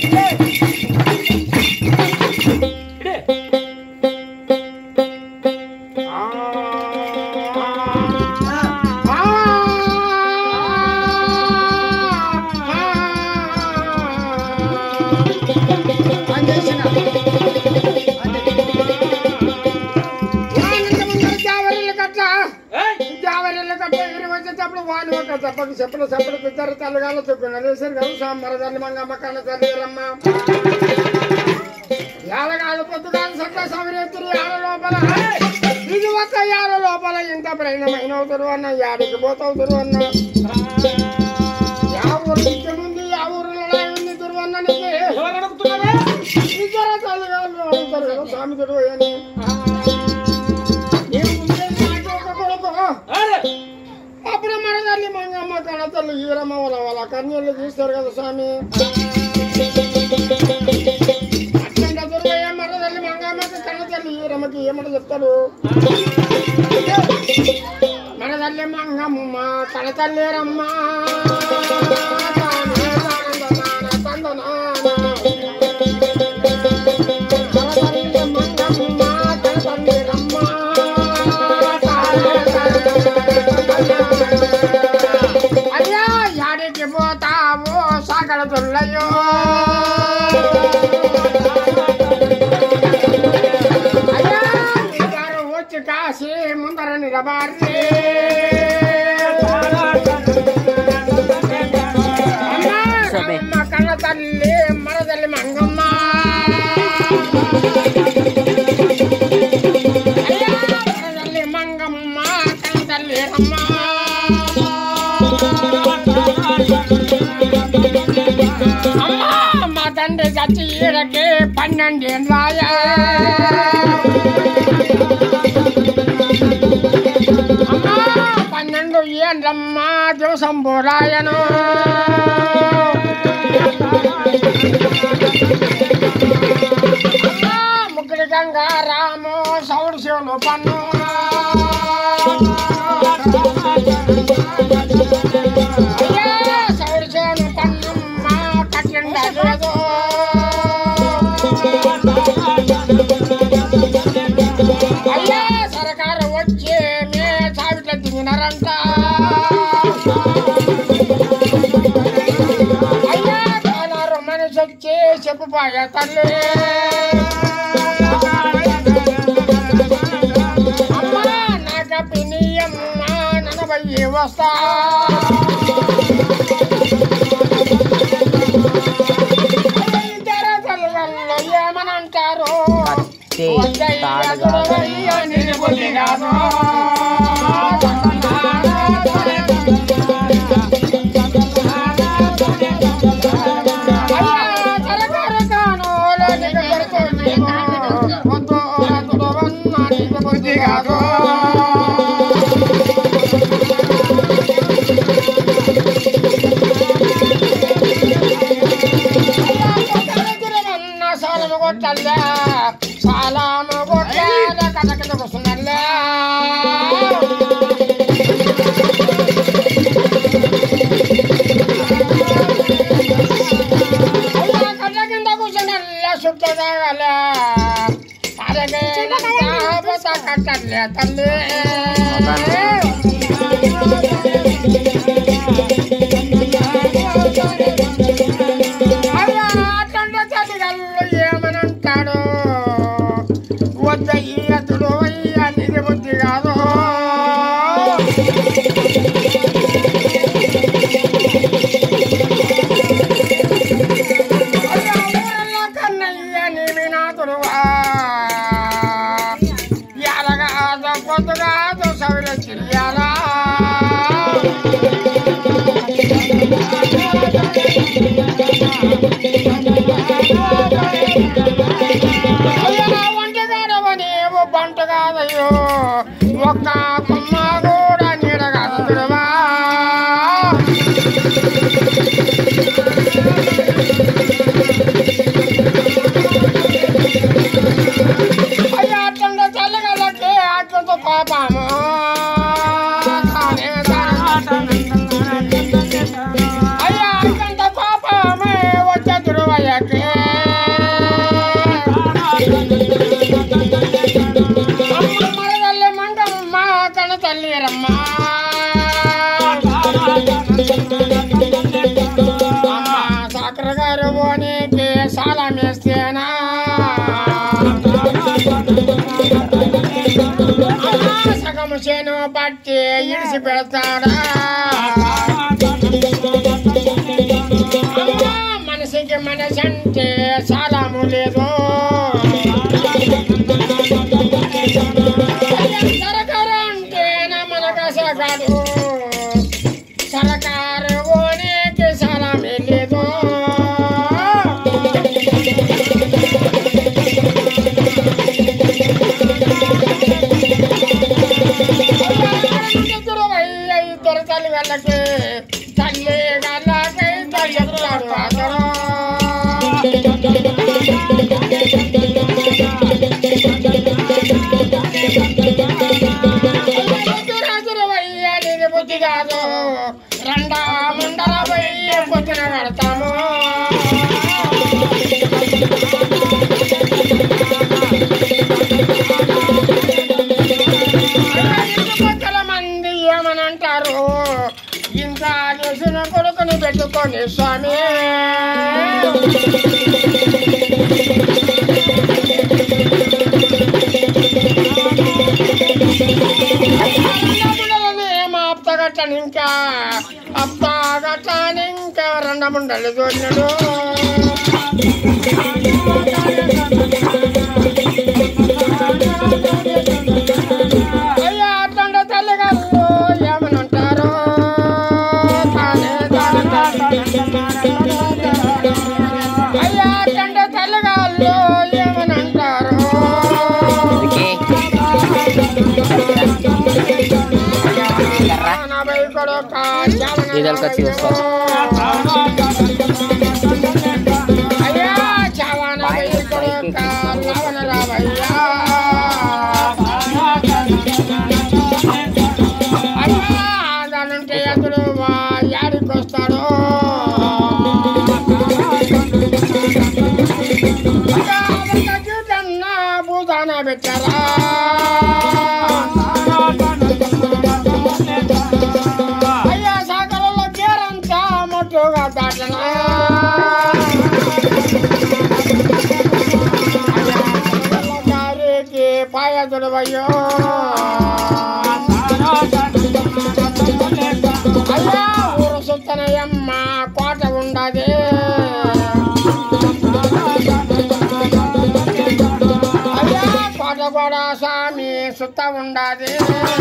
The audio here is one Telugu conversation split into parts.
ఇడే. ఏయ్! చెప్పకు చెప్పలు చెప్పలు పిద్దరు తల్లిగాల చొప్పున లేసారు కదా సాంబార తల్లి మంగమ్మ కన్న తల్లి రమ్మ ఏలగాలు పొద్దుగాలు సట్ల సవరెత్తురు ఏల లోపల ఇది ఒక ఏల లోపల ఇంత ప్రయాణమైన అవుతారు అన్న యాడికి పోతావుతారు అన్న యా ఊరు ఇంటి ముందు యా ఊరిలో ఉంది దుర్వన్న నీకు ఎవరు అడుగుతున్నారా ఇద్దరు తల్లిగాలు అవుతారు కదా స్వామి దుర్వ అని ఈ ముందే నాకు ఒక కొడుకు అరే అప్పుడు మన తల్లి మంగమ్మ కన్న తల్లి ఈరమ్మ వాళ్ళ వాళ్ళ కన్యలు చూస్తారు కదా స్వామి అట్లంటే దుర్గయ్య మన తల్లి మంగమ్మకి కన్న తల్లి ఈరమ్మకి ఏమట చెప్తారు మన తల్లి మంగమ్మ కన్న తల్లి రమ్మ అయ్యా యాడికి పోతావు సాగల దుల్లయ్యో అయ్యా ఇద్దరు వచ్చి కాసి ముందర నిలబారి అమ్మ కన్న తల్లి మన తల్లి మంగమ్మ అయ్యా మన తల్లి మంగమ్మ కన్న తల్లి రమ్మ అమ్మా, మా తండ్రి చచ్చి ఈడకి పన్నెండేం రాయా అమ్మా, పన్నెండు ఏండ్రమ్మా దివసం పోరాయను అమ్మా, ముగ్గురి గంగారాము సౌడు శివులు పన్ను అయ్యా సౌడు శివులు పన్నమ్మ కట్టిండలేదు అయ్యా సరకారు వచ్చి మే చావిట్ల దిగినారంట అయ్యా కానారు మనిషి వచ్చి చెప్పుపాయ తల్లి అమ్మా నాక పినియమ్మ ననభై వస్తా ఇద్దరు తల్లిదండ్రులు ఏమనంటారు వద్దయ్యా నిన్ను బుద్ధిగాను. అయ్యా సరకారు కాను లోనికి పెడుతుంది. వద్దు వద్దు వన్న నిన్ను బుద్ధిగాను. అన్న సాలము కొట్టల్లే సాలాము కొట్టాల కథకథ కూర్చున్నల్లే అయ్యా కళ్ళ కింద కూర్చున్నల్లే సుట్టు తాగలే అరగే కట్టల్లే తల్లి అయ్యా అట్లంటే తల్లిదండ్రులు ఏమనంటాడు వద్ద ఈ అతడు అయ్యా నిధి బుద్ధి కాదు అయ్యా, ఊరల్లో కన్నయ్య నీవి నాతుడువా ఎలగా పొద్దుగా సవిల చిరియాలా అయ్యా, ఒంటిగాడవ నీవు గారు ఓనికి సాలం వేస్తేనా ఆ సగము చేను పట్టి ఇడిసి పెడతాడా అమ్మా, మనిషికి మనిషి అంటే సాలము లేదు సరకారు అంటే మనకు సగాడు సరకారు ఓనికి సలామే లేదు ఇద్దరు తల్లి వెళ్ళకి తల్లి గల్లకి చెప్తాడు అతను రాజురవయ్య బుద్ధి కాదు రెండా ముండల పోయి పొద్దున కడతాము పక్కల మంది ఏమని అంటారు ఇంత చేసిన కొడుకుని పెట్టుకొని స్వామి అప్పగట్టని ఇంకా అప్పగట్టని ఇంకా రెండు ముండలు చూడడు అయ్యా అట్లాంటి తల్లిగారు ఏమని అంటారు తానే తానే అయ్యా అట్లాంటి తల్లిగారు ఏమని అంటారు ఇదొక కచ్చి వస్తా. అయ్యా చావాన కొడుక లవణ రావయ్యా అయ్యా దానంటే ఎదురు యాడికి వస్తాడు అయ్యా అదంతా జీవితన్న భూదాన పెట్టారా అయ్యా సాగరంలో కేరంతా మొట్టుగా దాటనా గారికి పాయదుడవయ్యో అయ్యా ఊరు సుత్తనయమ్మ కోట ఉండదే అయ్యా కోట కూడా స్వామి సుత్త ఉండదే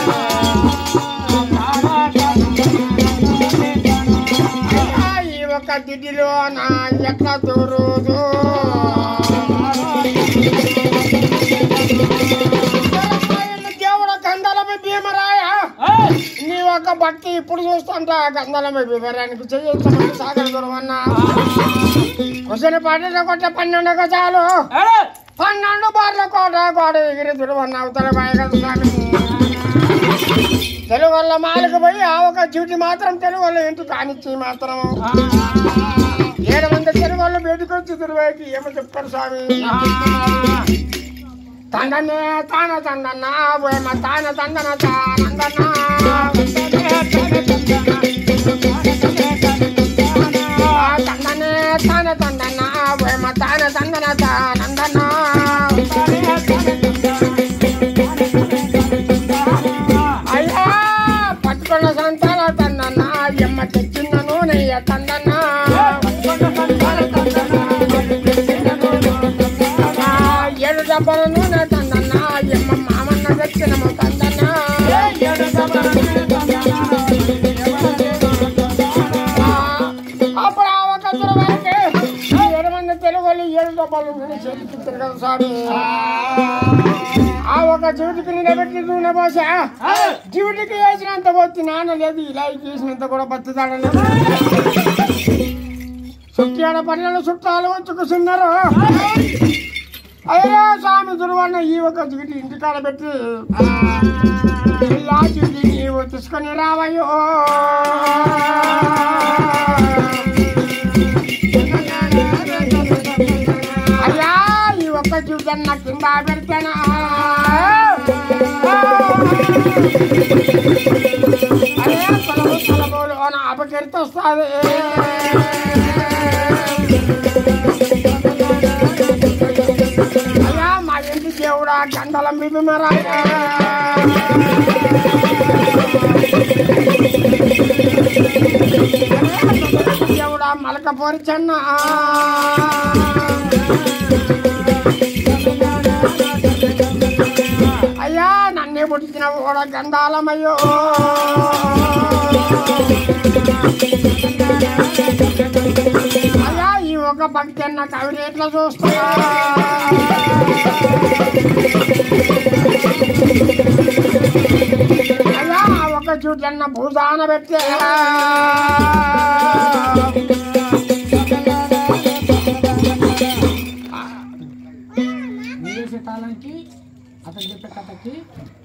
అయ్యా, ఈ ఒక దిడిలో నా ఎట్లా దూరుదు దేవుడు గంధలమి భీమరాయ నీ ఒక భక్తి ఇప్పుడు చూస్తుంటా గంధలమి భీమరానికి చేయొచ్చు సాగర గురువన్న కుసని పాటలు కొట్ట పన్నెండు గజాలు పన్నెండు బార్ల కోట గోడ ఎగిరి దురువన్న అవతల బాయగల స్వామి తెలుగు వల్ల మాలకు పోయి ఆ ఒక డ్యూటీ మాత్రం తెలుగు వల్ల ఇంటికి కానిచ్చి మాత్రం ఏడు మంది తెలుగు వాళ్ళు బయటకు వచ్చి తిరువాయికి ఏమో చెప్తారు స్వామి తండనే తాన తండన్న ఓయమ్మ తాన తందన తానందన్న ఆ తండనే తాన తండన్న ఓయమ్మ తాన తందన తానందన్న అయ్యా పట్టుకున్న సంతాన తందన్న ఎమ్మ తెచ్చిన నూనె తందన్న ఆ ఏడు డబ్బల నూనె తందన్న ఎమ్మ మామన్న తెచ్చిన తందన్న ఆ, అప్పుడు ఆ ఒక దుర్వారికి ఈ ఏడు మంది తెలుగు వాళ్ళు ఏడు డబ్బాలు నూనె చేతికిచ్చారు కదా స్వామి ఆ ఒక జీవిటికి నిలబెట్టి నూనె పోసా జీవిటికి వేసినంత పోతి నాన్న లేదు ఇలా చేసినంత కూడా బతుతాడని చుట్టాడ పల్లెలు చుట్టాలు వచ్చి కూర్చున్నారు అయ్యో స్వామి దుర్వన్న ఈ ఒక జీవిటి ఇంటికాడ పెట్టి ఆ జీవిటి నీవు తీసుకొని రావయ్యో అయ్యా ఈ ఒక్క జీవితం కింద పెడితేనా అరే పొలము పొలములు అని అపకీర్తి వస్తుంది అయ్యా మా ఇంటి దేవుడా గండలం భీమరాయా దేవుడా మలక పొరిచన్న అయ్యా నన్నే పుట్టించిన కూడా గండాలమయ్యో అయ్యా ఈ ఒక భక్తి అన్న కవిని ఎట్లా చూస్తా అయ్యా ఒక చూటన్న భూదాన పెట్టే మీరు చేసే తాళానికి అతను చెప్పే కథకి